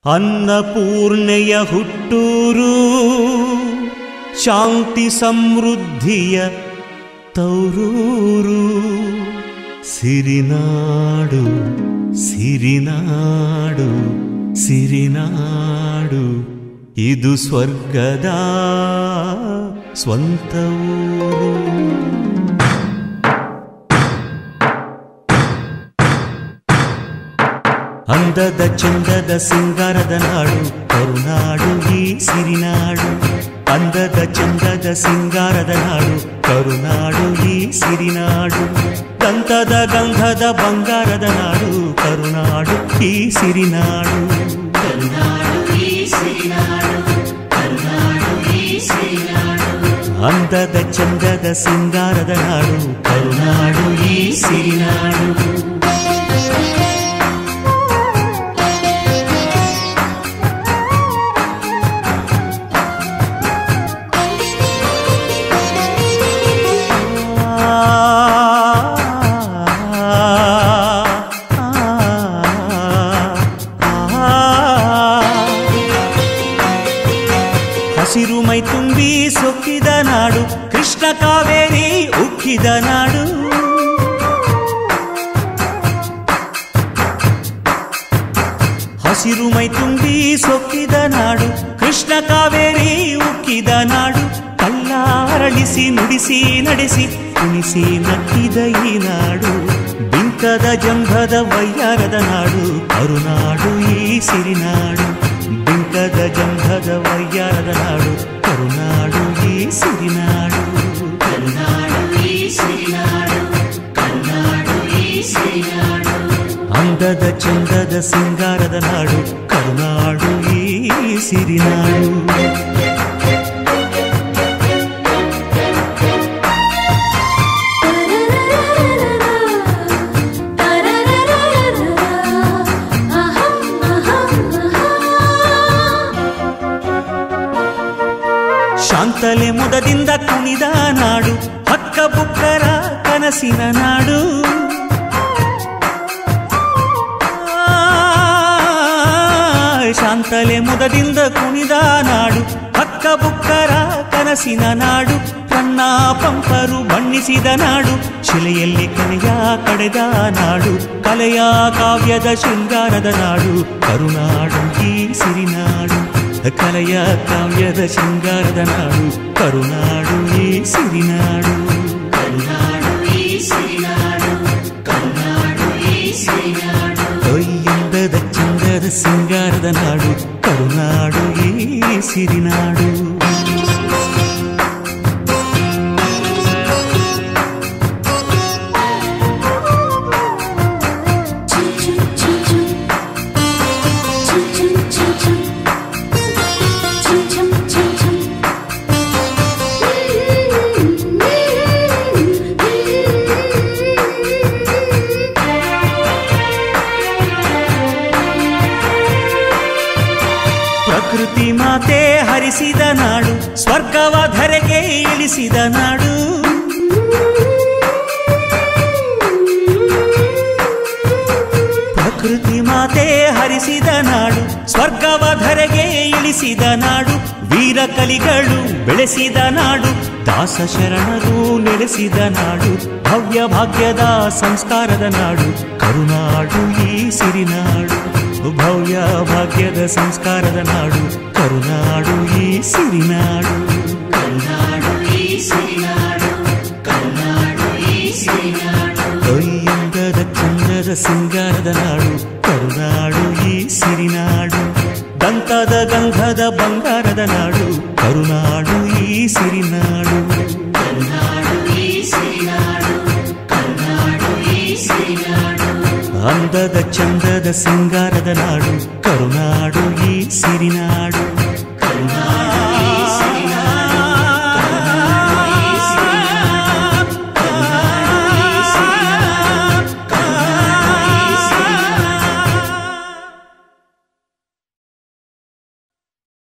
ಅನ್ನಪೂರ್ಣೆಯ ಹುಟ್ಟೂರು ಶಾಂತಿ ಸಮೃದ್ಧಿಯ ತೌರೂರು ಸಿರಿನಾಡು ಸಿರಿನಾಡು ಸಿರಿನಾಡು ಇದು ಸ್ವರ್ಗದ ಸ್ವಂತ ಊರು ಅಂದದ ಚಂದದ ಸಿಂಗಾರದ ನಾಡು ಕರುನಾಡು ಈ ಸಿರಿನಾಡು ಅಂದದ ಚಂದದ ಸಿಂಗಾರದ ನಾಡು ಕರುನಾಡು ಈ ಸಿರಿನಾಡು ದಂತದ ಗಂಧದ ಬಂಗಾರದ ನಾಡು ಕರುನಾಡು ಈ ಸಿರಿನಾಡು ಅಂದದ ಚಂದದ ಸಿಂಗಾರದ ನಾಡು ಕರುನಾಡು ಈ ಸಿರಿನಾಡು ಹಸಿರು ಮೈ ತುಂಬಿ ಸೊಕ್ಕಿದ ನಾಡು ಕೃಷ್ಣ ಕಾವೇರಿ ಉಕ್ಕಿದ ನಾಡು ಹಸಿರು ಮೈ ತುಂಬಿ ಸೊಕ್ಕಿದ ನಾಡು ಕೃಷ್ಣ ಕಾವೇರಿ ಉಕ್ಕಿದ ನಾಡು ಕಲ್ಲಾರಳಿಸಿ ನುಡಿಸಿ ನಡೆಸಿ ಕುಣಿಸಿ ನಕ್ಕಿದ ಈ ನಾಡು ಬಿಂಕದ ಜಂಭದ ವಯ್ಯಾರದ ನಾಡು ಕರುನಾಡು ಈ ಸಿರಿನಾಡು ಬಿಂಕದ ಜಂಭದ ವಯ್ಯಾರದ ನಾಡು ಕರುನಾಡು ಈ ಸಿರಿನಾಡು ಅಂದದ ಚಂದದ ಸಿಂಗಾರದ ನಾಡು ಕರುನಾಡು ಈ ಸಿರಿನಾಡು ಶಾಂತಲೆ ಮುದದಿಂದ ಕುಣಿದ ನಾಡು ಹಕ್ಕ ಬುಕ್ಕರ ಕನಸಿನ ನಾಡು ಶಾಂತಲೆ ಮುದದಿಂದ ಕುಣಿದ ನಾಡು ಹಕ್ಕ ಬುಕ್ಕರ ಕನಸಿನ ನಾಡು ಕಣ್ಣ ಪಂಪರು ಬಣ್ಣಿಸಿದ ನಾಡು ಶಿಲೆಯಲ್ಲಿ ಕಲೆಯ ಕಡೆದ ನಾಡು ಕಲೆಯ ಕಾವ್ಯದ ಶೃಂಗಾರದ ನಾಡು ಕರುನಾಡು ಈ ಸಿರಿನಾಡು ಕಲೆಯ ಕಾವ್ಯದ ಶೃಂಗಾರದ ನಾಡು ಕರುನಾಡು ಈ ಸಿರಿನಾಡು ಕೊಯ್ಯಂದದ ಚಂದದ ಸಿಂಗಾರದ ನಾಡು ಕರುನಾಡು ಈ ಸಿರಿನಾಡು ಪ್ರಕೃತಿ ಮಾತೆ ಹರಿಸಿದ ನಾಡು ಸ್ವರ್ಗವ ಧರೆಗೆ ಇಳಿಸಿದ ನಾಡು ಪ್ರಕೃತಿ ಮಾತೆ ಹರಿಸಿದ ನಾಡು ಸ್ವರ್ಗವ ಧರೆಗೆ ಇಳಿಸಿದ ನಾಡು ವೀರ ಕಲಿಗಳು ಬೆಳೆಸಿದ ನಾಡು ದಾಸ ಶರಣರು ನೆಲೆಸಿದ ನಾಡು ಭವ್ಯ ಭಾಗ್ಯದ ಸಂಸ್ಕಾರದ ನಾಡು ಕರುನಾಡು ಈ ಸಿರಿನಾಡು ಭವ್ಯ ಭಾಗ್ಯದ ಸಂಸ್ಕಾರದ ನಾಡು ಕರುನಾಡು ಈ ಸಿರಿನಾಡು ಕೊಯ್ಯಂದದ ಚಂದದ ಸಿಂಗಾರದ ನಾಡು ಕರುನಾಡು ಈ ಸಿರಿನಾಡು ದಂತದ ಗಂಧದ ಬಂಗಾರದ ನಾಡು ಕರುನಾಡು ಈ ಸಿರಿನಾಡು ಅಂದದ ಚಂದದ ಸಿಂಗಾರದ ನಾಡು ಕರುನಾಡು ಈ ಸಿರಿನಾಡು